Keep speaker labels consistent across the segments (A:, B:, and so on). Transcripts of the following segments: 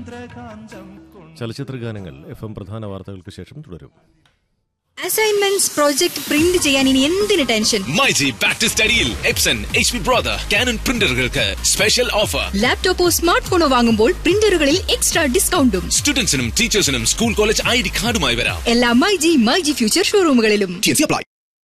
A: ചന്ദ്രകാന്തം കൊണ്ട്
B: ചലച്ചിത്ര ഗാനങ്ങൾ എഫ് എം പ്രധാന വാർത്തകൾക്ക് ശേഷം തുടരും
C: അസൈൻമെന്റ്സ് പ്രോജക്ട് പ്രിന്റ് ചെയ്യാൻ ഇനി എന്തിന് ടെൻഷൻ
D: മൈജി ബാക്ക് ടു സ്റ്റഡിയിൽ Epson H P brother Canon പ്രിന്ററുകൾക്ക് സ്പെഷ്യൽ ഓഫർ
C: ലാപ്ടോപ്പോ സ്മാർട്ട് ഫോണോ വാങ്ങുമ്പോൾ പ്രിന്ററുകളിൽ എക്സ്ട്രാ ഡിസ്കൗണ്ടും
D: സ്റ്റുഡൻസിനും ടീച്ചേഴ്സിനും സ്കൂൾ കോളേജ് ഐ ഡി കാർഡുമായി വരാം
C: എല്ലാ മൈജി മൈജി ഫ്യൂച്ചർ ഷോറൂമുകളിലും
D: അപ്ലൈ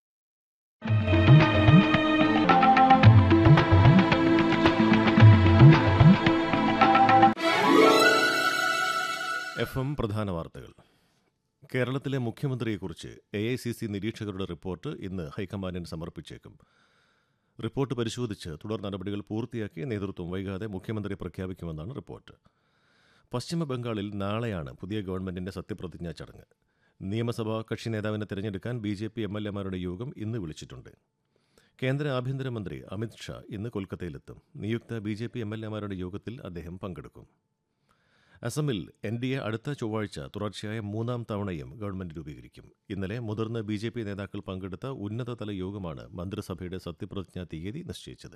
B: എഫ് എം പ്രധാന വാർത്തകൾ കേരളത്തിലെ മുഖ്യമന്ത്രിയെക്കുറിച്ച് എ ഐ സി സി നിരീക്ഷകരുടെ റിപ്പോർട്ട് ഇന്ന് ഹൈക്കമാൻഡിന് സമർപ്പിച്ചേക്കും റിപ്പോർട്ട് പരിശോധിച്ച് തുടർ നടപടികൾ പൂർത്തിയാക്കി നേതൃത്വം വൈകാതെ മുഖ്യമന്ത്രി പ്രഖ്യാപിക്കുമെന്നാണ് റിപ്പോർട്ട് പശ്ചിമ ബംഗാളിൽ നാളെയാണ് പുതിയ ഗവൺമെന്റിന്റെ സത്യപ്രതിജ്ഞാ ചടങ്ങ് നിയമസഭാ കക്ഷി നേതാവിനെ തിരഞ്ഞെടുക്കാൻ B J P M L എമാരുടെ യോഗം ഇന്ന് വിളിച്ചിട്ടുണ്ട് കേന്ദ്ര ആഭ്യന്തരമന്ത്രി അമിത് ഷാ ഇന്ന് കൊൽക്കത്തയിലെത്തും നിയുക്ത B J P M L എമാരുടെ യോഗത്തിൽ അദ്ദേഹം പങ്കെടുക്കും അസമിൽ എൻ ഡി എ അടുത്ത ചൊവ്വാഴ്ച തുടർച്ചയായ മൂന്നാം തവണയും ഗവൺമെന്റ് രൂപീകരിക്കും ഇന്നലെ മുതിർന്ന ബി ജെ പി നേതാക്കൾ പങ്കെടുത്ത ഉന്നതതല യോഗമാണ് മന്ത്രിസഭയുടെ സത്യപ്രതിജ്ഞാ തീയതി നിശ്ചയിച്ചത്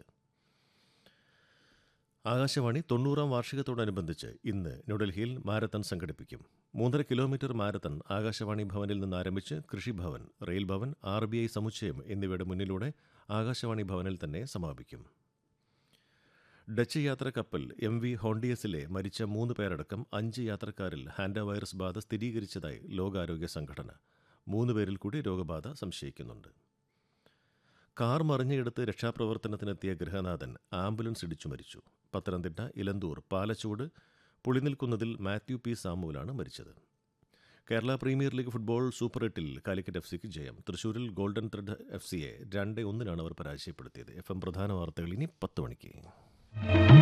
B: ആകാശവാണി തൊണ്ണൂറാം വാർഷികത്തോടനുബന്ധിച്ച് ഇന്ന് ന്യൂഡൽഹിയിൽ മാരത്തൺ സംഘടിപ്പിക്കും മൂന്നര കിലോമീറ്റർ മാരത്തൺ ആകാശവാണി ഭവനിൽ നിന്ന് ആരംഭിച്ച് Krishibhavan rail Bhavan R B I സമുച്ചയം എന്നിവയുടെ മുന്നിലൂടെ ആകാശവാണി ഭവനിൽ തന്നെ സമാപിക്കും ഡച്ച് യാത്രാ കപ്പൽ എം വി ഹോണ്ടിയസിലെ മരിച്ച മൂന്ന് പേരടക്കം അഞ്ച് യാത്രക്കാരിൽ ഹാൻഡ വൈറസ് ബാധ സ്ഥിരീകരിച്ചതായി ലോകാരോഗ്യ സംഘടന മൂന്ന് പേരിൽ കൂടി രോഗബാധ സംശയിക്കുന്നുണ്ട് കാർ മറിഞ്ഞയിടത്ത് രക്ഷാപ്രവർത്തനത്തിനെത്തിയ ഗൃഹനാഥൻ ആംബുലൻസ് ഇടിച്ചു മരിച്ചു പത്തനംതിട്ട ഇലന്തൂർ പാലച്ചൂട് പുളിനിൽക്കുന്നതിൽ മാത്യു പി സാമുവിലാണ് മരിച്ചത് Kerala premier league football super എട്ടിൽ കാലിക്കറ്റ് എഫ് സിക്ക് ജയം തൃശൂരിൽ ഗോൾഡൻ ത്രെഡ് എഫ് സിയെ രണ്ട് ഒന്നിനാണ് അവർ പരാജയപ്പെടുത്തിയത് എഫ് എം പ്രധാന വാർത്തകൾ ഇനി പത്ത് മണിക്ക്